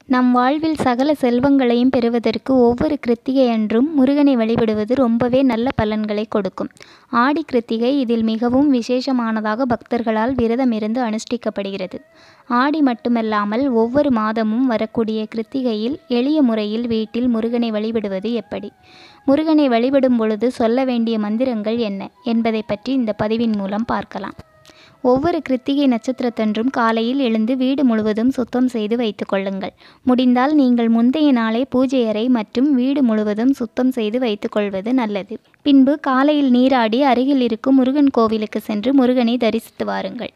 நம் வாழ்வில் சகல செல்வங்களையும் பெறுவதற்கு ஒவ்வொரு கிருத்திகை அன்றும் முருகனை வழிபடுவது ரொம்பவே நல்ல பலன்களை கொடுக்கும் ஆடி கிருத்திகை இதில் மிகவும் விசேஷமானதாக பக்தர்களால் விரதமிருந்து அனுஷ்டிக்கப்படுகிறது ஆடி மட்டுமல்லாமல் ஒவ்வொரு மாதமும் வரக்கூடிய கிருத்திகையில் எளிய முறையில் வீட்டில் முருகனை வழிபடுவது எப்படி முருகனை வழிபடும் பொழுது சொல்ல வேண்டிய மந்திரங்கள் என்ன என்பதை பற்றி இந்த பதிவின் மூலம் பார்க்கலாம் ஒவ்வொரு கிருத்திகை நட்சத்திரத்தன்றும் காலையில் எழுந்து வீடு முழுவதும் சுத்தம் செய்து வைத்துக் கொள்ளுங்கள் முடிந்தால் நீங்கள் முந்தைய நாளே பூஜை அறை மற்றும் வீடு முழுவதும் சுத்தம் செய்து வைத்துக் கொள்வது நல்லது பின்பு காலையில் நீராடி அருகில் இருக்கும் முருகன் கோவிலுக்கு சென்று முருகனை தரிசித்து வாருங்கள்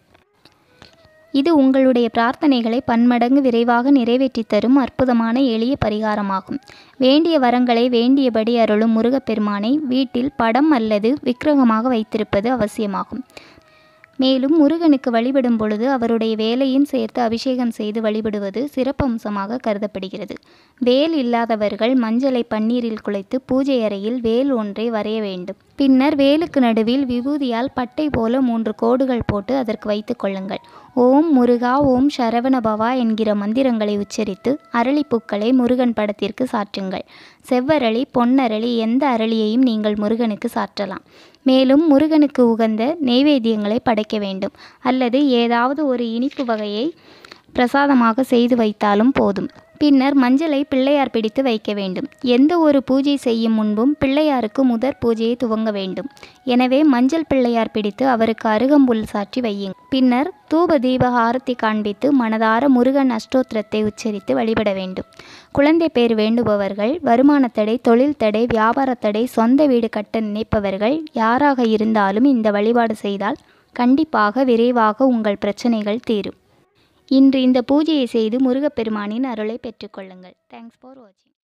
இது உங்களுடைய பிரார்த்தனைகளை பன்மடங்கு விரைவாக நிறைவேற்றித் தரும் அற்புதமான எளிய பரிகாரமாகும் வேண்டிய வரங்களை வேண்டியபடி அருளும் முருகப்பெருமானை வீட்டில் படம் அல்லது விக்கிரகமாக வைத்திருப்பது அவசியமாகும் மேலும் முருகனுக்கு வழிபடும் பொழுது அவருடைய வேலையும் சேர்த்து அபிஷேகம் செய்து வழிபடுவது சிறப்பம்சமாக கருதப்படுகிறது வேல் இல்லாதவர்கள் மஞ்சளை பன்னீரில் குழைத்து பூஜை அறையில் வேல் ஒன்றை வரைய வேண்டும் பின்னர் வேலுக்கு நடுவில் விபூதியால் பட்டை போல மூன்று கோடுகள் போட்டு அதற்கு வைத்து கொள்ளுங்கள் ஓம் முருகா ஓம் சரவணபவா என்கிற மந்திரங்களை உச்சரித்து அரளிப்பூக்களை முருகன் படத்திற்கு சாற்றுங்கள் செவ்வரளி பொன்னரளி எந்த அரளியையும் நீங்கள் முருகனுக்கு சாற்றலாம் மேலும் முருகனுக்கு உகந்த நெய்வேத்தியங்களை படைக்க வேண்டும் அல்லது ஏதாவது ஒரு இனிப்பு வகையை பிரசாதமாக செய்து வைத்தாலும் போதும் பின்னர் மஞ்சளை பிள்ளையார் பிடித்து வைக்க வேண்டும் எந்த ஒரு பூஜை செய்யும் முன்பும் பிள்ளையாருக்கு முதற் பூஜையை துவங்க வேண்டும் எனவே மஞ்சள் பிள்ளையார் பிடித்து அவருக்கு அருகம்புல் சாற்றி வையுங்கள் பின்னர் தூப தீப ஆரத்தி காண்பித்து மனதார முருகன் அஷ்டோத்திரத்தை உச்சரித்து வழிபட வேண்டும் குழந்தை பேர் வேண்டுபவர்கள் வருமான தடை தொழில் தடை வியாபார தடை சொந்த வீடு கட்ட நினைப்பவர்கள் யாராக இருந்தாலும் இந்த வழிபாடு செய்தால் கண்டிப்பாக விரைவாக உங்கள் பிரச்சனைகள் தீரும் இன்று இந்த பூஜையை செய்து முருகப்பெருமானின் அருளை பெற்றுக்கொள்ளுங்கள் தேங்க்ஸ் ஃபார் வாட்சிங்